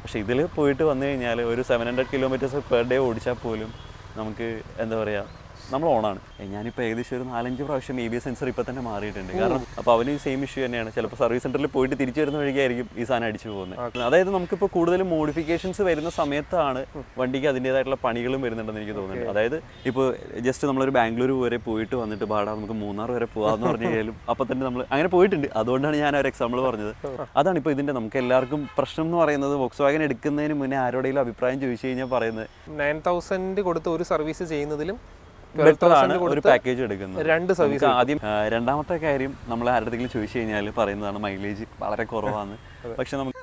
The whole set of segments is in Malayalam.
പക്ഷേ ഇതിൽ പോയിട്ട് വന്നു കഴിഞ്ഞാൽ ഒരു seven hundred kilometres per day ഓടിച്ചാൽ പോലും നമുക്ക് എന്താ പറയുക നമ്മൾ ഓണാണ് ഞാനിപ്പോൾ ഏകദേശം ഒരു നാലഞ്ച് പ്രാവശ്യം എ ബി എസ് സെൻസർ ഇപ്പം തന്നെ മാറിയിട്ടുണ്ട് കാരണം അപ്പോൾ അവന് സെയിം ഇഷ്യൂ തന്നെയാണ് ചിലപ്പോൾ സർവീസ് സെൻറ്ററിൽ പോയിട്ട് തിരിച്ചു വരുന്ന വഴിക്കായിരിക്കും ഈ സാധനം അടിച്ചു പോകുന്നത് അതായത് നമുക്കിപ്പോൾ കൂടുതലും മോഡിഫിക്കേഷൻസ് വരുന്ന സമയത്താണ് വണ്ടിക്ക് അതിൻ്റേതായിട്ടുള്ള പണികളും വരുന്നുണ്ടെന്ന് എനിക്ക് തോന്നുന്നുണ്ട് അതായത് ഇപ്പോൾ ജസ്റ്റ് നമ്മളൊരു ബാംഗ്ലൂർ വരെ പോയിട്ട് വന്നിട്ട് പാടാ നമുക്ക് മൂന്നാർ വരെ പോകാമെന്ന് പറഞ്ഞു കഴിഞ്ഞാലും അപ്പം തന്നെ നമ്മൾ അങ്ങനെ പോയിട്ടുണ്ട് അതുകൊണ്ടാണ് ഞാൻ ആ ഒരു എക്സാമ്പിൾ പറഞ്ഞത് അതാണ് ഇപ്പോൾ ഇതിൻ്റെ നമുക്ക് എല്ലാവർക്കും പ്രശ്നം എന്ന് പറയുന്നത് വോക്സ് വാഗൻ എടുക്കുന്നതിന് മുന്നേ ആരോടെങ്കിലും അഭിപ്രായം ചോദിച്ചു കഴിഞ്ഞാൽ പറയുന്നത് നയൻ തൗസൻഡ് കൊടുത്ത് ഒരു സർവീസ് ചെയ്യുന്നതിലും ബെറ്റർ ആണ് ഒരു പാക്കേജ് എടുക്കുന്നത് രണ്ട് സർവീസ് നമുക്ക് ആദ്യം ആ, രണ്ടാമത്തെ കാര്യം നമ്മൾ ആരുടെങ്കിലും ചോദിച്ചു കഴിഞ്ഞാൽ പറയുന്നതാണ് മൈലേജ് വളരെ കുറവാണ് പക്ഷെ നമുക്ക്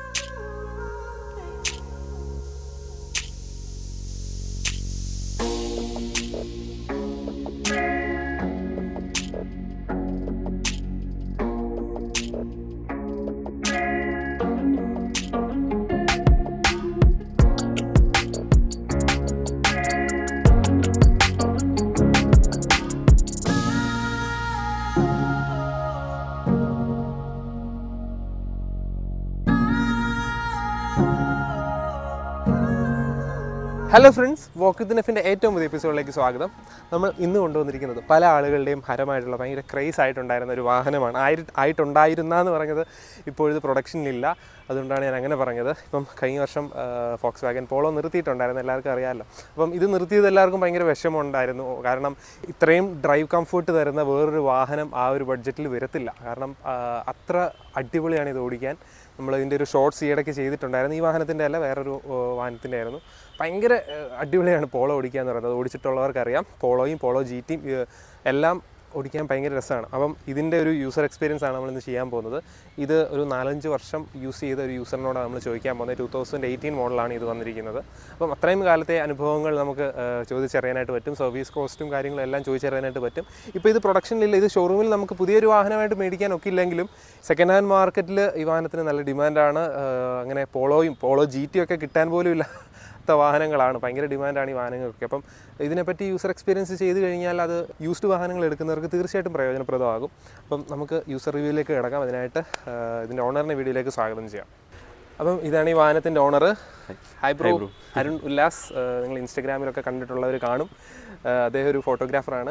ഹലോ ഫ്രണ്ട്സ് വോക്ക് വിത്ത് നെഫിൻ്റെ ഏറ്റവും പുതിയ എപ്പിസോഡിലേക്ക് സ്വാഗതം നമ്മൾ ഇന്ന് കൊണ്ടുവന്നിരിക്കുന്നത് പല ആളുകളുടെയും ഹരമായിട്ടുള്ള ഭയങ്കര ക്രേസ് ആയിട്ടുണ്ടായിരുന്ന ഒരു വാഹനമാണ് ആയി ആയിട്ടുണ്ടായിരുന്ന എന്ന് പറഞ്ഞത് ഇപ്പോഴത് പ്രൊഡക്ഷനിലില്ല അതുകൊണ്ടാണ് ഞാൻ അങ്ങനെ പറഞ്ഞത് ഇപ്പം കഴിഞ്ഞ വർഷം ഫോക്സ് വാഗൻ പോളോ നിർത്തിയിട്ടുണ്ടായിരുന്നു എല്ലാവർക്കും അറിയാമല്ലോ അപ്പം ഇത് നിർത്തിയത് എല്ലാവർക്കും ഭയങ്കര വിഷമമുണ്ടായിരുന്നു കാരണം ഇത്രയും ഡ്രൈവ് കംഫർട്ട് തരുന്ന വേറൊരു വാഹനം ആ ഒരു ബഡ്ജറ്റിൽ വരത്തില്ല കാരണം ആ, അത്ര അടിപൊളിയാണ് ഇത് ഓടിക്കാൻ നമ്മൾ ഇതിൻ്റെ ഒരു ഷോർട്സ് ഈയിടയ്ക്ക് ചെയ്തിട്ടുണ്ടായിരുന്നു ഈ വാഹനത്തിൻ്റെ അല്ല വേറൊരു വാഹനത്തിൻ്റെ ആയിരുന്നു ഭയങ്കര ഏഹ്, അടിപൊളിയാണ് പോളോ ഓടിക്കുക എന്ന് പറയുന്നത് ഓടിച്ചിട്ടുള്ളവർക്കറിയാം പോളോയും പോളോ ജി ടിയും എല്ലാം ഓടിക്കാൻ ഭയങ്കര രസമാണ് അപ്പം ഇതിൻ്റെ ഒരു യൂസർ എക്സ്പീരിയൻസ് ആണ് നമ്മളിന്ന് ചെയ്യാൻ പോകുന്നത് ഇത് ഒരു നാലഞ്ച് വർഷം യൂസ് ചെയ്ത ഒരു യൂസറിനോട് നമ്മൾ ചോദിക്കാൻ പോകുന്നത് ടൂ തൗസൻഡ് എയ്റ്റീൻ മോഡലാണ് ഇത് വന്നിരിക്കുന്നത് അപ്പം അത്രയും കാലത്തെ അനുഭവങ്ങൾ നമുക്ക് ഏഹ്, ചോദിച്ചറിയാനായിട്ട് പറ്റും സർവീസ് കോസ്റ്റും കാര്യങ്ങളും എല്ലാം ചോദിച്ചറിയാനായിട്ട് പറ്റും ഇപ്പോൾ ഇത് പ്രൊഡക്ഷനിലില്ല ഇത് ഷോറൂമിൽ നമുക്ക് പുതിയൊരു വാഹനമായിട്ട് മേടിക്കാൻ ഒക്കില്ലെങ്കിലും സെക്കൻഡ് ഹാൻഡ് മാർക്കറ്റിൽ ഈ വാഹനത്തിന് നല്ല ഡിമാൻഡാണ് അങ്ങനെ പോളോയും പോളോ ജി ടി ഒക്കെ കിട്ടാൻ പോലും ഇല്ല ത്ത വാഹനങ്ങളാണ് ഭയങ്കര ഡിമാൻഡാണ് ഈ വാഹനങ്ങൾക്ക് അപ്പം ഇതിനെപ്പറ്റി യൂസർ എക്സ്പീരിയൻസ് ചെയ്ത് കഴിഞ്ഞാൽ അത് യൂസ്ഡ് വാഹനങ്ങൾ എടുക്കുന്നവർക്ക് തീർച്ചയായിട്ടും പ്രയോജനപ്രദമാകും അപ്പം നമുക്ക് യൂസർ റിവ്യൂയിലേക്ക് കിടക്കാം അതിനായിട്ട് ആ, ഇതിൻ്റെ ഓണറിനെ വീഡിയോയിലേക്ക് സ്വാഗതം ചെയ്യാം അപ്പം ഇതാണ് ഈ വാഹനത്തിൻ്റെ owner hi bro Arun Ullas ആ, നിങ്ങൾ ഇൻസ്റ്റഗ്രാമിലൊക്കെ കണ്ടിട്ടുള്ളവർ കാണും ആ, അദ്ദേഹം ഒരു ഫോട്ടോഗ്രാഫറാണ്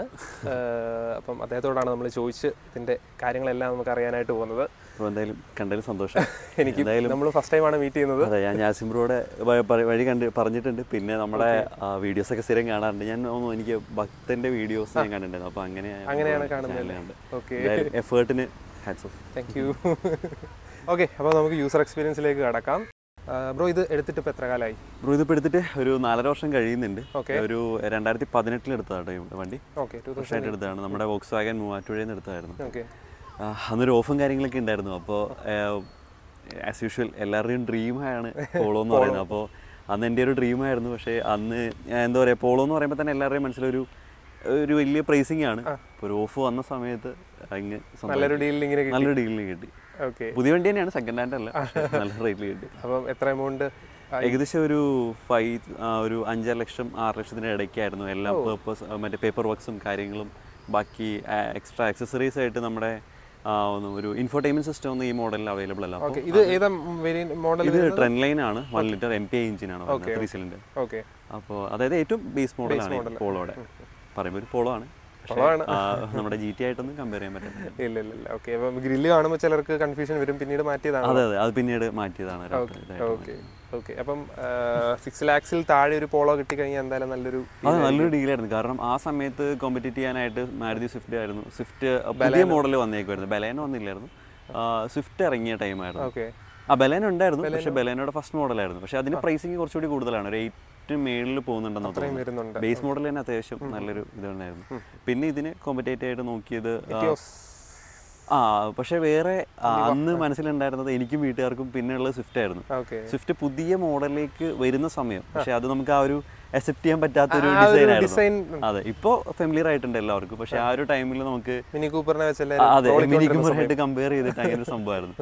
അപ്പം അദ്ദേഹത്തോടാണ് നമ്മൾ ചോദിച്ച് ഇതിൻ്റെ കാര്യങ്ങളെല്ലാം നമുക്ക് അറിയാനായിട്ട് പോകുന്നത് ഇപ്പോൾ എന്തായാലും കണ്ടതിൽ സന്തോഷം എനിക്ക് നമ്മൾ ഫസ്റ്റ് ടൈമാണ് മീറ്റ് ചെയ്യുന്നത് അതെ ഞാൻ ഞാസിംബ്രോടെ വഴി കണ്ട് പറഞ്ഞിട്ടുണ്ട് പിന്നെ നമ്മുടെ വീഡിയോസ് ഒക്കെ സ്ഥിരം കാണാറുണ്ട് ഞാൻ തോന്നുന്നു എനിക്ക് ഭക്തന്റെ വീഡിയോസ് ഞാൻ കണ്ടിട്ടുണ്ടായിരുന്നു അപ്പോൾ അങ്ങനെ അങ്ങനെയാണ് കാണുന്നത് ഓക്കെ എഫേർട്ടിന് hats off thank you okay അപ്പോൾ നമുക്ക് യൂസർ എക്സ്പീരിയൻസിലേക്ക് കടക്കാം ബ്രോ ഇത് എടുത്തിട്ട് ഇപ്പോൾ എത്ര കാലമായി ബ്രോ ഇതിപ്പോൾ എടുത്തിട്ട് ഒരു നാലര വർഷം കഴിയുന്നുണ്ട് Okay. ഒരു രണ്ടായിരത്തി പതിനെട്ടിൽ എടുത്തതാട്ടോ ഈ വണ്ടി ഓക്കെ ടു വർഷമായിട്ട് എടുത്തതാണ് നമ്മുടെ വോക്സ് വാഗൻ മൂവാറ്റുപുഴയിൽ നിന്ന് എടുത്തതായിരുന്നു ഓക്കെ ആ, അന്നൊരു ഓഫും കാര്യങ്ങളൊക്കെ ഉണ്ടായിരുന്നു അപ്പോൾ ആസ് യൂഷ്വൽ എല്ലാവരുടെയും ഡ്രീമാണ് പോളോ എന്ന് പറയുന്നത് അപ്പോൾ അന്ന് എൻ്റെ ഒരു ഡ്രീമായിരുന്നു പക്ഷേ അന്ന് ഞാൻ എന്താ പറയുക പോളോ എന്ന് പറയുമ്പോൾ തന്നെ എല്ലാവരുടെയും മനസ്സിലൊരു ഒരു വലിയ പ്രൈസിങ് ആണ് ഇപ്പോൾ ഒരു ഓഫ് വന്ന സമയത്ത് അങ്ങ് സ്വന്തമായിട്ട് നല്ലൊരു ഡീലിൽ ഇങ്ങനെ കിട്ടി നല്ലൊരു ഡീലിന് കിട്ടി ഓക്കെ പുതിയ വണ്ടി തന്നെയാണ് സെക്കൻഡ് ഹാൻഡ് അല്ല പക്ഷേ നല്ല റേറ്റിൽ കിട്ടി അപ്പം എത്ര എമൗണ്ട് ഏകദേശം ഒരു ഫൈവ് ഒരു അഞ്ചര ലക്ഷം ആറ് ലക്ഷത്തിന് ഇടയ്ക്കായിരുന്നു എല്ലാം പേർപ്പസ് മറ്റേ പേപ്പർ വർക്ക്സും കാര്യങ്ങളും ബാക്കി എക്സ്ട്രാ ആക്സസറീസ് ആയിട്ട് നമ്മുടെ ആ, ഒന്ന് ഒരു ഇൻഫോർടൈൻമെന്റ് സിസ്റ്റം ഒന്നും ഈ മോഡലിൽ അവൈലബിൾ അല്ല അപ്പോൾ ഓക്കെ ഇത് ഏതാ മോഡൽ ഇത് ട്രെൻഡ് ലൈൻ ആണ് one litre M P I എഞ്ചിനാണ് ത്രീ സിലിണ്ടർ ഓക്കെ അപ്പോൾ അതായത് ഏറ്റവും ബേസ് മോഡലാണ് പോളോടെ പറയുമ്പോൾ ഒരു പോളോ ആണ് പക്ഷേ, പോളോ ആണ്. ആ, നമ്മുടെ ജി ടി ആയിട്ടൊന്നും കമ്പയർ ചെയ്യാൻ പറ്റില്ല ഇല്ല ഇല്ല ഇല്ല ഓക്കെ അപ്പം ഗ്രില്ല് കാണുമ്പോൾ ചിലർക്ക് കൺഫ്യൂഷൻ വരും പിന്നീട് മാറ്റിയതാണ് അതെ അതെ അത് പിന്നീട് മാറ്റിയതാണ് ഒരു ഇതായിട്ട്. ഓക്കെ ഓക്കെ അപ്പം സിക്സ് ലാക്സിൽ താഴെ ഒരു പോളോ കിട്ടിക്കഴിഞ്ഞാൽ എന്തായാലും നല്ലൊരു അത് നല്ലൊരു ഡീലായിരുന്നു കാരണം ആ സമയത്ത് കോമ്പറ്റീറ്റ് ചെയ്യാനായിട്ട് മാരുതി സ്വിഫ്റ്റ് ആയിരുന്നു സ്വിഫ്റ്റ് പുതിയ മോഡൽ വന്നേക്കുമായിരുന്നു ബലേന വന്നില്ലായിരുന്നു ആ, സ്വിഫ്റ്റ് ഇറങ്ങിയ ടൈമായിരുന്നു ഓക്കെ ആ ബലേന ഉണ്ടായിരുന്നു പക്ഷേ ബലേനയുടെ ഫസ്റ്റ് മോഡലായിരുന്നു പക്ഷേ അതിന് പ്രൈസിങ് കുറച്ചുകൂടി കൂടുതലാണ് ഒരു എയ്റ്റ് മേളിൽ പോകുന്നുണ്ടെന്ന് തോന്നുന്നു വരുന്നുണ്ട് ബേസ് മോഡൽ തന്നെ അത്യാവശ്യം നല്ലൊരു ഇതുണ്ടായിരുന്നു പിന്നെ ഇതിന് കോമ്പറ്റേറ്റ് ആയിട്ട് നോക്കിയത് ആ, ആ പക്ഷേ വേറെ ആ, അന്ന് മനസ്സിലുണ്ടായിരുന്നത് എനിക്കും വീട്ടുകാർക്കും പിന്നെയുള്ളത് സ്വിഫ്റ്റ് ആയിരുന്നു ഓക്കെ സ്വിഫ്റ്റ് പുതിയ മോഡലിലേക്ക് വരുന്ന സമയം പക്ഷെ അത് നമുക്ക് ആ ഒരു അക്സെപ്റ്റ് ചെയ്യാൻ പറ്റാത്തൊരു ആ ഒരു ഡിസൈൻ ഡിസൈൻ ആയിരുന്നു അതെ ഇപ്പോൾ ഫെമിലിയർ ആയിട്ടുണ്ട് എല്ലാവർക്കും പക്ഷെ ആ ഒരു ടൈമിൽ നമുക്ക് മിനി കൂപ്പറിനെ വെച്ചല്ലേ ആ, അതെ മിനി കൂപ്പറായിട്ട് കമ്പയർ ചെയ്തിട്ട് അങ്ങനെ ഒരു സംഭവമായിരുന്നു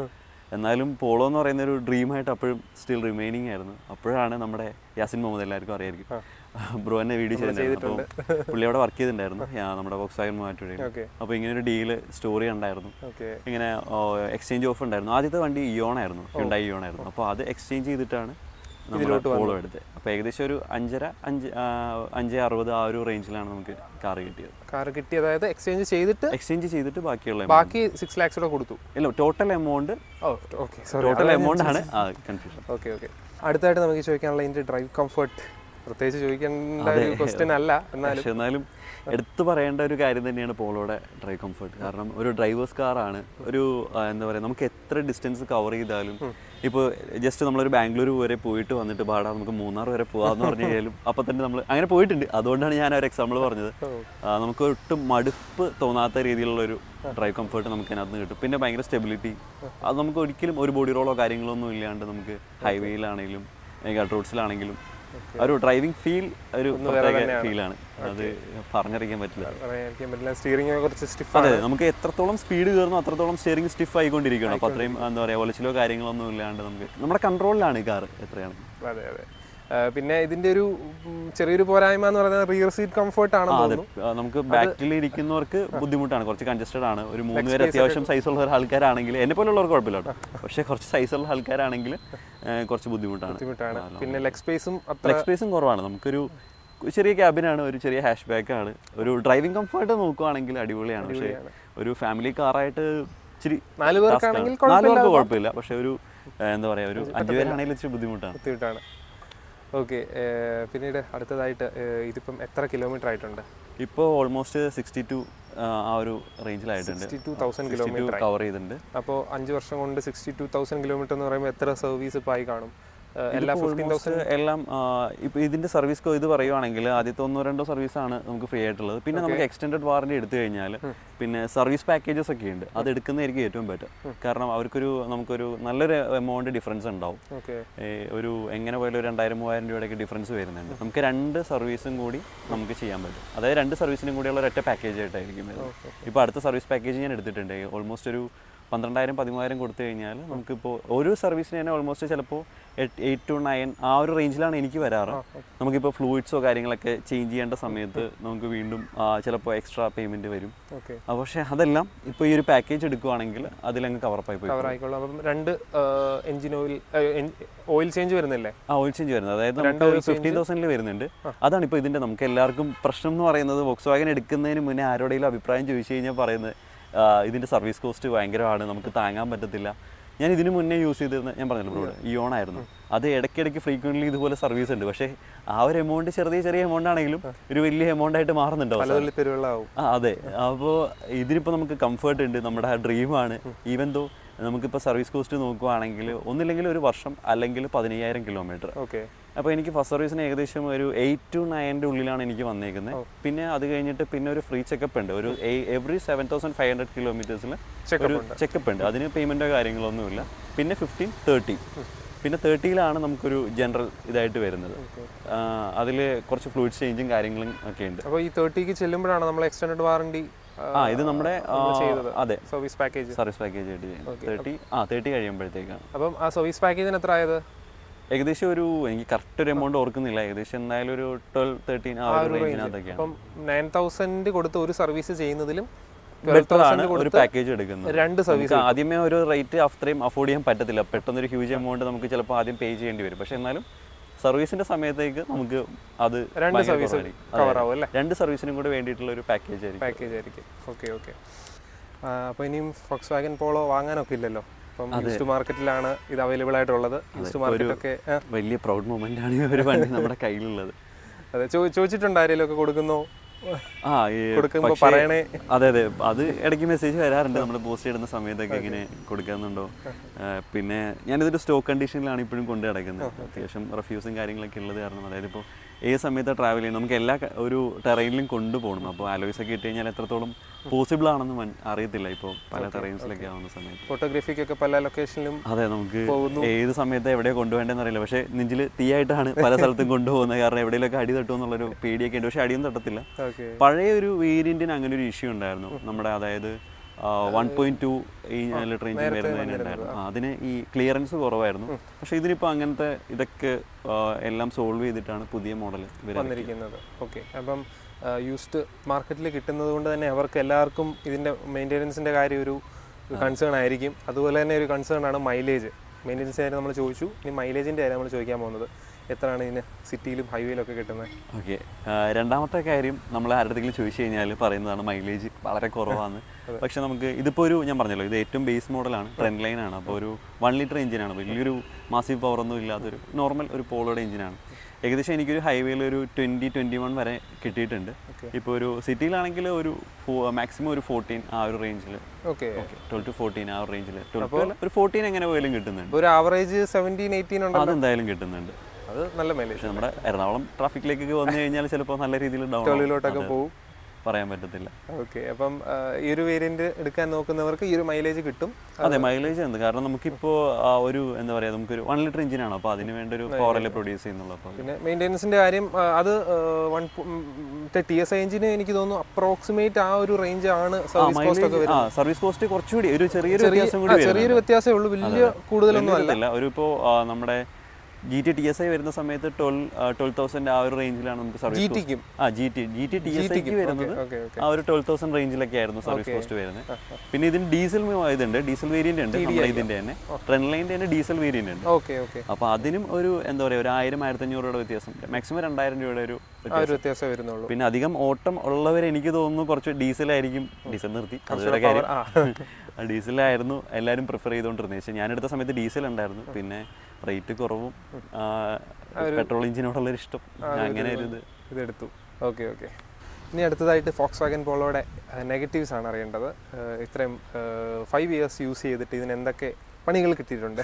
എന്നാലും പോളോ എന്ന് പറയുന്ന ഒരു ഡ്രീമായിട്ട് അപ്പോഴും സ്റ്റിൽ റിമൈനിങ് ആയിരുന്നു അപ്പോഴാണ് നമ്മുടെ യാസിൻ മുഹമ്മദ് എല്ലാവർക്കും അറിയായിരിക്കും ബ്രോ എന്നെ വീഡിയോ ചെയ്തിട്ടുണ്ടായിരുന്നു അപ്പോൾ പുള്ളി അവിടെ വർക്ക് ചെയ്തിട്ടുണ്ടായിരുന്നു യാ, നമ്മുടെ ബോക്സ് വാഗൻ മാറ്റുകയും ഓക്കെ അപ്പോൾ ഇങ്ങനെ ഒരു ഡീല് സ്റ്റോറി ഉണ്ടായിരുന്നു ഓക്കെ ഇങ്ങനെ എക്സ്ചേഞ്ച് ഓഫ് ഉണ്ടായിരുന്നു ആദ്യത്തെ വണ്ടി ഇയോൺ ആയിരുന്നു ഹ്യുണ്ടായി ഇയോൺ ആയിരുന്നു അപ്പോൾ അത് എക്സ്ചേഞ്ച് ചെയ്തിട്ടാണ് നമ്മൾ പോളോ എടുത്തത് അപ്പോൾ ഏകദേശം ഒരു അഞ്ചര അഞ്ച് ആ, അഞ്ച് അറുപത് ആ ഒരു റേഞ്ചിലാണ് നമുക്ക് കാർ കിട്ടിയത് കാർ കിട്ടി അതായത് എക്സ്ചേഞ്ച് ചെയ്തിട്ട് എക്സ്ചേഞ്ച് ചെയ്തിട്ട് ബാക്കിയുള്ള ബാക്കി സിക്സ് ലാക്സ് കൂടെ കൊടുത്തു ഇല്ല total amount oh okay sorry total amount ആണ് ആ കൺഫ്യൂഷൻ ഓക്കെ ഓക്കെ അടുത്തായിട്ട് നമുക്ക് ചോദിക്കാനുള്ള ഇതിൻ്റെ ഡ്രൈവ് കംഫർട്ട് പ്രത്യേകിച്ച് ചോദിക്കേണ്ട ഒരു ക്വസ്റ്റ്യൻ അല്ല എന്നാലും പക്ഷെ എന്നാലും എടുത്തു പറയേണ്ട ഒരു കാര്യം തന്നെയാണ് പോളോയുടെ ഡ്രൈവ് കംഫർട്ട് കാരണം ഒരു ഡ്രൈവേഴ്സ് കാറാണ് ഒരു ആ, എന്താ പറയുക നമുക്ക് എത്ര ഡിസ്റ്റൻസ് കവർ ചെയ്താലും ഇപ്പോൾ ജസ്റ്റ് നമ്മളൊരു ബാംഗ്ലൂർ വരെ പോയിട്ട് വന്നിട്ട് പാടാ നമുക്ക് മൂന്നാർ വരെ പോകാമെന്ന് പറഞ്ഞു കഴിഞ്ഞാലും അപ്പോൾ തന്നെ നമ്മൾ അങ്ങനെ പോയിട്ടുണ്ട് അതുകൊണ്ടാണ് ഞാൻ ഒരു എക്സാമ്പിൾ പറഞ്ഞത് ആ, നമുക്ക് ഒട്ടും മടുപ്പ് തോന്നാത്ത രീതിയിലുള്ള ഒരു ഡ്രൈവ് കംഫർട്ട് നമുക്ക് അതിനകത്ത് നിന്ന് കിട്ടും പിന്നെ ഭയങ്കര സ്റ്റെബിലിറ്റി അത് നമുക്ക് ഒരിക്കലും ഒരു ബോഡി റോളോ കാര്യങ്ങളോ ഒന്നും ഇല്ലാണ്ട് നമുക്ക് ഹൈവേയിലാണെങ്കിലും റോഡ്സിലാണെങ്കിലും ഒരു ഡ്രൈവിംഗ് ഫീൽ ഒരു പ്രത്യേക ഫീലാണ് അത് പറഞ്ഞറിയിക്കാൻ പറ്റില്ല പറയാതിരിക്കാൻ പറ്റില്ല സ്റ്റിയറിംഗ് കുറച്ച് സ്റ്റിഫ് അതെ നമുക്ക് എത്രത്തോളം സ്പീഡ് കയറുന്നു അത്രത്തോളം സ്റ്റിയറിംഗ് സ്റ്റിഫ് ആയിക്കൊണ്ടിരിക്കണം അപ്പോൾ അത്രയും എന്താ പറയുക ഒലച്ചിലോ കാര്യങ്ങളൊന്നും ഇല്ലാണ്ട് നമുക്ക് നമ്മുടെ കൺട്രോളിലാണ് ഈ കാർ എത്രയാണ് അതെ അതെ ആ, പിന്നെ ഇതിന്റെ ഒരു ഉം, ചെറിയൊരു പോരായ്മ എന്ന് പറയുന്നത് റിയർ സീറ്റ് കംഫർട്ട് ആണെന്ന് അതെ തോന്നുന്നു ആ, നമുക്ക് ബാക്കിൽ ഇരിക്കുന്നവർക്ക് ബുദ്ധിമുട്ടാണ് കുറച്ച് കൺജസ്റ്റഡ് ആണ് ഒരു മൂന്ന് പേര് അത്യാവശ്യം സൈസുള്ള ആൾക്കാരാണെങ്കിൽ എന്നെ പോലുള്ളവർക്ക് കുഴപ്പമില്ല കേട്ടോ പക്ഷേ കുറച്ച് സൈസുള്ള ആൾക്കാരാണെങ്കിൽ ഏ, കുറച്ച് ബുദ്ധിമുട്ടാണ് ബുദ്ധിമുട്ടാണ് പിന്നെ ലെഗ് സ്പേസും അത്ര ലെഗ് സ്പേസും കുറവാണ് നമുക്കൊരു ചെറിയ ക്യാബിനാണ് ഒരു ചെറിയ ഹാഷ് ബാക്ക് ആണ് ഒരു ഡ്രൈവിംഗ് കംഫർട്ട് നോക്കുവാണെങ്കിൽ അടിപൊളിയാണ് പക്ഷേ ഒരു ഫാമിലി കാറായിട്ട് ഇച്ചിരി നാല് പേർക്കാണെങ്കിൽ task ആണ്. നാല് പേർക്ക് കുഴപ്പമില്ല പക്ഷേ ഒരു ഏ, എന്താ പറയാ ഒരു അഞ്ചു പേരാണെങ്കിൽ ഇച്ചിരി ബുദ്ധിമുട്ടാണ് ബുദ്ധിമുട്ടാണ് ഓക്കെ പിന്നീട് അടുത്തതായിട്ട് ഏ, ഇതിപ്പം എത്ര കിലോമീറ്റർ ആയിട്ടുണ്ട് ഇപ്പോൾ ഓൾമോസ്റ്റ് സിക്സ്റ്റി ടു ആ ഒരു റേഞ്ചിലായിട്ടുണ്ട് sixty two thousand sixty two kilometre cover ചെയ്തിട്ടുണ്ട് അപ്പോൾ അഞ്ച് വർഷം കൊണ്ട് സിക്സ്റ്റി ടു തൗസൻഡ് കിലോമീറ്റർ എന്ന് പറയുമ്പോൾ എത്ര സർവീസ് ഇപ്പോൾ ആയി കാണും ഏ, എല്ലാ ഫിഫ്റ്റീൻ Almost എല്ലാം ഇപ്പോൾ ഇതിന്റെ സർവീസ് ഇത് പറയുവാണെങ്കിൽ ആദ്യത്തെ ഒന്നോ രണ്ടോ സർവീസ് ആണ് നമുക്ക് ഫ്രീ ആയിട്ടുള്ളത് പിന്നെ നമുക്ക് എക്സ്റ്റൻഡഡ് വാറണ്ടി എടുത്തു കഴിഞ്ഞാൽ പിന്നെ സർവീസ് പാക്കേജസ് ഒക്കെ ഉണ്ട് അത് എടുക്കുന്നതായിരിക്കും ഏറ്റവും ബെറ്റർ കാരണം അവർക്കൊരു നമുക്കൊരു നല്ലൊരു എമൗണ്ട് ഡിഫറൻസ് ഉണ്ടാവും ഓക്കെ ഏ, ഒരു എങ്ങനെ പോയാലും ഒരു രണ്ടായിരം മൂവായിരം രൂപയുടെയൊക്കെ ഡിഫറൻസ് വരുന്നുണ്ട് നമുക്ക് രണ്ട് സർവീസും കൂടി നമുക്ക് ചെയ്യാൻ പറ്റും അതായത് രണ്ട് സർവീസിനും കൂടിയുള്ള ഒരൊറ്റ പാക്കേജ് ആയിട്ടായിരിക്കും വരുന്നത് ഇപ്പോൾ അടുത്ത സർവീസ് പാക്കേജ് ഞാൻ എടുത്തിട്ടുണ്ട് ഓൾമോസ്റ്റ് ഒരു പന്ത്രണ്ടായിരം പതിമൂവായിരം കൊടുത്തു കഴിഞ്ഞാൽ നമുക്കിപ്പോൾ ഒരു സർവീസിന് തന്നെ ഓൾമോസ്റ്റ് ചിലപ്പോൾ എയ്റ്റ് ടു നയൻ ആ ഒരു റേഞ്ചിലാണ് എനിക്ക് വരാറ് നമുക്കിപ്പോൾ ഫ്ലൂയിഡ്സോ കാര്യങ്ങളൊക്കെ ചേഞ്ച് ചെയ്യേണ്ട സമയത്ത് നമുക്ക് വീണ്ടും ചിലപ്പോൾ എക്സ്ട്രാ പേയ്മെൻറ്റ് വരും ഓക്കെ ആ, പക്ഷേ അതെല്ലാം ഇപ്പോൾ ഈ ഒരു പാക്കേജ് എടുക്കുവാണെങ്കിൽ അതിലങ്ങ് കവറപ്പായി പോയി കവർ ആയിക്കോളും അപ്പം രണ്ട് എഞ്ചിൻ ഓയിൽ ഓയിൽ ചേഞ്ച് വരുന്നില്ലേ ആ ഓയിൽ ചേഞ്ച് വരുന്നത് അതായത് നമുക്ക് ഒരു ഫിഫ്റ്റീൻ തൗസൻഡിൽ വരുന്നുണ്ട് അതാണ് ഇപ്പോൾ ഇതിൻ്റെ നമുക്ക് എല്ലാവർക്കും പ്രശ്നം എന്ന് പറയുന്നത് വോക്സ് വാഗൻ എടുക്കുന്നതിന് മുന്നേ ആരോടെങ്കിലും അഭിപ്രായം ചോദിച്ചു കഴിഞ്ഞാൽ പറയുന്നത് ആ, ഇതിൻ്റെ സർവീസ് കോസ്റ്റ് ഭയങ്കരമാണ് നമുക്ക് താങ്ങാൻ പറ്റത്തില്ല ഞാൻ ഇതിന് മുന്നേ യൂസ് ചെയ്തിരുന്ന ഞാൻ പറഞ്ഞല്ലോ ബ്രോഡ് ഇയോൺ ആയിരുന്നു അത് ഇടയ്ക്കിടയ്ക്ക് ഫ്രീക്വൻ്റ്ലി ഇതുപോലെ സർവീസ് ഉണ്ട് പക്ഷേ ആ ഒരു എമൗണ്ട് ചെറിയ ചെറിയ എമൗണ്ട് ആണെങ്കിലും ഒരു വലിയ എമൗണ്ട് ആയിട്ട് മാറുന്നുണ്ടോ പലതുള്ളി പെരുവെള്ളമാവും ആ അതെ അപ്പോൾ ഇതിനിപ്പോൾ നമുക്ക് കംഫർട്ട് ഉണ്ട് നമ്മുടെ ആ ഡ്രീമാണ് ഈവൻ ദോ നമുക്കിപ്പോൾ സർവീസ് കോസ്റ്റ് നോക്കുവാണെങ്കിൽ ഒന്നില്ലെങ്കിൽ ഒരു വർഷം അല്ലെങ്കിൽ പതിനയ്യായിരം കിലോമീറ്റർ ഓക്കെ അപ്പോൾ എനിക്ക് ഫസ്റ്റ് സർവീസിന് ഏകദേശം ഒരു എയ്റ്റ് ടു നയൻ്റെ ഉള്ളിലാണ് എനിക്ക് വന്നേക്കുന്നത് പിന്നെ അത് കഴിഞ്ഞിട്ട് പിന്നെ ഒരു ഫ്രീ ചെക്കപ്പ് ഉണ്ട് ഒരു every seven thousand five hundred കിലോമീറ്റേഴ്സിൽ ഒരു ചെക്കപ്പ് ഉണ്ട് അതിന് പേയ്മെൻറ്റോ കാര്യങ്ങളൊന്നുമില്ല പിന്നെ ഫിഫ്റ്റീൻ തേർട്ടി പിന്നെ തേർട്ടിയിലാണ് നമുക്കൊരു ജനറൽ ഇതായിട്ട് വരുന്നത് അതിൽ കുറച്ച് ഫ്ലൂയിഡ് ചേഞ്ചും കാര്യങ്ങളും ഒക്കെ ഉണ്ട് അപ്പോൾ ഈ തേർട്ടിക്ക് ചെല്ലുമ്പോഴാണ് നമ്മൾ എക്സ്റ്റൻഡ് വാറണ്ടി ആ ഇത് നമ്മുടെ ആ, അതെ സർവീസ് പാക്കേജ് സർവീസ് പാക്കേജ് ആയിട്ട് ചെയ്യുന്നത് തേർട്ടി ആ തേർട്ടി കഴിയുമ്പോഴത്തേക്കാണ് അപ്പം ആ സർവീസ് പാക്കേജിന് എത്ര ആയത് ഏകദേശം ഒരു എനിക്ക് കറക്റ്റ് ഒരു എമൗണ്ട് ഓർക്കുന്നില്ല ഏകദേശം എന്തായാലും ഒരു ട്വൽവ് തേർട്ടീൻ ആ ഒരു റേഞ്ചിനകത്തൊക്കെയാണ് അപ്പം നയൻ തൗസൻഡ് കൊടുത്ത് ഒരു സർവീസ് ചെയ്യുന്നതിലും ബെറ്റർ ആണ് ഒരു പാക്കേജ് എടുക്കുന്നത് രണ്ട് സർവീസ് നമുക്ക് ആദ്യമേ ഒരു റേറ്റ് അത്രയും അഫോർഡ് ചെയ്യാൻ പറ്റത്തില്ല പെട്ടെന്ന് ഒരു ഹ്യൂജ് എമൗണ്ട് നമുക്ക് ചിലപ്പോൾ ആദ്യം പേ ചെയ്യേണ്ടി വരും പക്ഷെ എന്നാലും സർവീസിന്റെ സമയത്തേക്ക് നമുക്ക് അത് രണ്ട് ഭയങ്കര സർവീസ് കുറവായിരിക്കും. അതെ, കവർ ആവും അല്ലേ രണ്ട് സർവീസിനും കൂടെ വേണ്ടിയിട്ടുള്ള ഒരു പാക്കേജ് ആയിരിക്കും പാക്കേജ് ആയിരിക്കും ഓക്കെ ഓക്കെ അപ്പോൾ ഇനിയും ഫോക്സ് വാഗൻ പോളോ വാങ്ങാനൊക്കെ ഇല്ലല്ലോ അപ്പം യൂസ്ഡ് മാർക്കറ്റിലാണ് ഇത് അവൈലബിൾ ആയിട്ടുള്ളത് യൂസ്ഡ് മാർക്കറ്റൊക്കെ വലിയ പ്രൗഡ് മൊമെന്റ് ആണ് ഈ ഒരു വണ്ടി നമ്മുടെ കയ്യിലുള്ളത് അതെ ചോ- ചോദിച്ചിട്ടുണ്ട് ആരെങ്കിലും ഒക്കെ കൊടുക്കുന്നോ ആ ഈ കൊടുക്കുമ്പോൾ പക്ഷേ- പറയണേ അതെ അതെ അത് ഇടയ്ക്ക് മെസ്സേജ് വരാറുണ്ട് നമ്മൾ പോസ്റ്റ് ഇടുന്ന സമയത്തൊക്കെ ഇങ്ങനെ കൊടുക്കുന്നുണ്ടോ ആ, പിന്നെ ഞാനിതൊരു സ്റ്റോക്ക് കണ്ടീഷനിലാണ് ഇപ്പോഴും കൊണ്ടു കിടക്കുന്നത് അത്യാവശ്യം റെഫ്യൂസും കാര്യങ്ങളൊക്കെ ഉള്ളത് കാരണം അതായത് ഇപ്പോൾ ഏത് സമയത്താണ് ട്രാവൽ ചെയ്യുന്നത് നമുക്ക് എല്ലാ ക- ഒരു ടെറൈനിലും കൊണ്ടുപോകണം അപ്പോൾ അലോയ്സ് ഒക്കെ ഇട്ട് കഴിഞ്ഞാൽ എത്രത്തോളം പോസിബിൾ ആണെന്ന് മൻ- അറിയത്തില്ല ഇപ്പോൾ പല ടെറൈൻസിലൊക്കെ ആവുന്ന സമയത്ത് ഫോട്ടോഗ്രാഫിക്കൊക്കെ പല ലൊക്കേഷനിലും അതെ നമുക്ക് ഏത് സമയത്ത് എവിടെ കൊണ്ടുപോകേണ്ടതെന്ന് അറിയില്ല പക്ഷേ നെഞ്ചിൽ തീയായിട്ടാണ് പല സ്ഥലത്തും കൊണ്ടുപോകുന്നത് കാരണം എവിടെയെങ്കിലൊക്കെ അടി തട്ടുമോ എന്നുള്ളൊരു പേടിയൊക്കെ ഉണ്ട് പക്ഷേ അടിയൊന്നും തട്ടത്തില്ല ഓക്കെ പഴയ ഒരു വേരിയന്റിന് അങ്ങനെ ഒരു ഇഷ്യൂ ഉണ്ടായിരുന്നു നമ്മുടെ അതായത് വൺ പോയിന്റ് ടു ഈ ലിറ്റർ എഞ്ചിൻ വരുന്നതിനുണ്ടായിരുന്നു ആ, അതിന് ഈ ക്ലിയറൻസ് കുറവായിരുന്നു പക്ഷേ ഇതിനിപ്പോൾ അങ്ങനത്തെ ഇതൊക്കെ ആ, എല്ലാം സോൾവ് ചെയ്തിട്ടാണ് പുതിയ മോഡൽ വരുന്നത് വന്നിരിക്കുന്നത് ഓക്കെ അപ്പം യൂസ്ഡ് മാർക്കറ്റിൽ കിട്ടുന്നത് കൊണ്ട് തന്നെ അവർക്ക് എല്ലാവർക്കും ഇതിൻ്റെ മെയിൻ്റെനൻസിൻ്റെ കാര്യം ഒരു കൺസേൺ ആയിരിക്കും അതുപോലെ തന്നെ ഒരു കൺസേൺ ആണ് മൈലേജ് മെയിൻ്റെനൻസ് കാര്യം നമ്മൾ ചോദിച്ചു ഇനി മൈലേജിൻ്റെ കാര്യം നമ്മൾ ചോദിക്കാൻ പോകുന്നത് എത്രയാണ് ഇതിന് സിറ്റിയിലും ഹൈവേയിലൊക്കെ കിട്ടുന്നത് ഓക്കെ രണ്ടാമത്തെ കാര്യം നമ്മൾ ആരുടെങ്കിലും ചോദിച്ചു കഴിഞ്ഞാൽ പറയുന്നതാണ് മൈലേജ് വളരെ കുറവാണ് പക്ഷെ നമുക്ക് ഇതിപ്പോൾ ഒരു ഞാൻ പറഞ്ഞല്ലോ ഇത് ഏറ്റവും ബേസ് മോഡലാണ് ട്രെൻഡ് ലൈൻ ആണ് അപ്പോൾ ഒരു വൺ ലിറ്റർ എഞ്ചിനാണ് വലിയൊരു മാസീവ് പവർ ഒന്നും ഇല്ലാത്തൊരു നോർമൽ ഒരു പോളോയുടെ എഞ്ചിനാണ് ഏകദേശം എനിക്കൊരു ഹൈവേയിൽ ഒരു ട്വൻറ്റി ട്വൻറ്റി വൺ വരെ കിട്ടിയിട്ടുണ്ട് ഇപ്പോൾ ഒരു സിറ്റിയിലാണെങ്കിൽ ഒരു മാക്സിമം ഒരു ഫോർട്ടീൻ ആ ഒരു റേഞ്ചിൽ okay okay twelve to fourteen ആ ഒരു റേഞ്ചിൽ ട്വൽവ് ഒരു ഫോർട്ടീൻ എങ്ങനെ പോയാലും കിട്ടുന്നുണ്ട് ഒരു ആവറേജ് സെവൻറ്റീൻ എയ്റ്റീൻ ഉണ്ട് അതെന്തായാലും കിട്ടുന്നുണ്ട് അത് നല്ല മൈലേജ് പക്ഷെ നമ്മുടെ എറണാകുളം ട്രാഫിക്കിലേക്കൊക്കെ വന്നു കഴിഞ്ഞാൽ ചിലപ്പോൾ നല്ല രീതിയിൽ ഡൗൺ ട്വൽവിലോട്ടൊക്കെ പോകും പറയാൻ പറ്റത്തില്ല ഓക്കെ അപ്പം ആ, ഈ ഒരു വേരിയന്റ് എടുക്കാൻ നോക്കുന്നവർക്ക് ഈ ഒരു മൈലേജ് കിട്ടും അതെ മൈലേജ് ഉണ്ട് കാരണം നമുക്കിപ്പോൾ ആ ഒരു എന്താ പറയുക നമുക്കൊരു വൺ ലിറ്റർ എഞ്ചിനാണ് അപ്പോൾ അതിന് വേണ്ട ഒരു പവറല്ലേ പ്രൊഡ്യൂസ് ചെയ്യുന്നുള്ളൂ അപ്പോൾ പിന്നെ മെയിൻ്റെനൻസിൻ്റെ കാര്യം ആ, അത് വൺ ടി എസ് എഞ്ചിന് എനിക്ക് തോന്നുന്നു അപ്രോക്സിമേറ്റ് ആ ഒരു റേഞ്ച് ആണ് സർവീസ് കോസ്റ്റ് ഒക്കെ മൈലേജ് ആ സർവീസ് കോസ്റ്റ് കുറച്ചുകൂടി ഒരു ചെറിയൊരു വ്യത്യാസം ആ, കൂടി വരുന്നുണ്ട്. ചെറിയൊരു വ്യത്യാസമേ ഉള്ളൂ വലിയ കൂടുതലൊന്നും അല്ല വലിയ ഒരു ഇപ്പോൾ നമ്മുടെ G T T S I വരുന്ന സമയത്ത് ട്വൽവ് ട്വൽവ് തൗസൻഡ് ആ ഒരു റേഞ്ചിലാണ് നമുക്ക് സർവീസ് ടിക്കും ആ G T G T T S ഐക്ക് വരുന്നത് ഓക്കെ ഓക്കെ ആ ഒരു ട്വൽവ് തൗസൻഡ് റേഞ്ചിലൊക്കെ ആയിരുന്നു സർവീസ് കോസ്റ്റ് വരുന്നത് പിന്നെ ഇതിന് ഡീസൽ ഇതുണ്ട് ഡീസൽ വേരിയന്റ് ഉണ്ട് നമ്മുടെ ഇതിന്റെ തന്നെ ട്രെൻഡ് ലൈനിന്റെ തന്നെ ഡീസൽ വേരിയന്റ് ഉണ്ട് ഓക്കെ ഓക്കെ അപ്പോൾ അതിനും ഒരു എന്താ പറയുക ഒരു ആയിരം ആയിരത്തഞ്ഞൂറ് രൂപയുടെ വ്യത്യാസം മാക്സിമം രണ്ടായിരം രൂപയുടെ ഒരു ആ ഒരു വ്യത്യാസം വരുന്നുള്ളൂ പിന്നെ അധികം ഓട്ടം ഉള്ളവർ എനിക്ക് തോന്നുന്നു കുറച്ച് ഡീസലായിരിക്കും ഡീസൽ നിർത്തി അതൊരു കാര്യം ആ ആ ഡീസലായിരുന്നു എല്ലാവരും പ്രിഫർ ചെയ്തുകൊണ്ടിരുന്നത് പക്ഷേ ഞാൻ എടുത്ത സമയത്ത് ഡീസൽ ഉണ്ടായിരുന്നു പിന്നെ റേറ്റ് കുറവും പെട്രോൾ എഞ്ചിനോടുള്ളൊരു ഇഷ്ടം അങ്ങനെ ഒരു ഇത് ഇതെടുത്തു ഓക്കെ ഓക്കെ ഇനി അടുത്തതായിട്ട് ഫോക്സ് വാഗൻ പോളോയുടെ നെഗറ്റീവ്സ് ആണ് അറിയേണ്ടത് ആ, ഇത്രയും ഫൈവ് ഇയേഴ്സ് യൂസ് ചെയ്തിട്ട് ഇതിന് എന്തൊക്കെ പണികൾ കിട്ടിയിട്ടുണ്ട്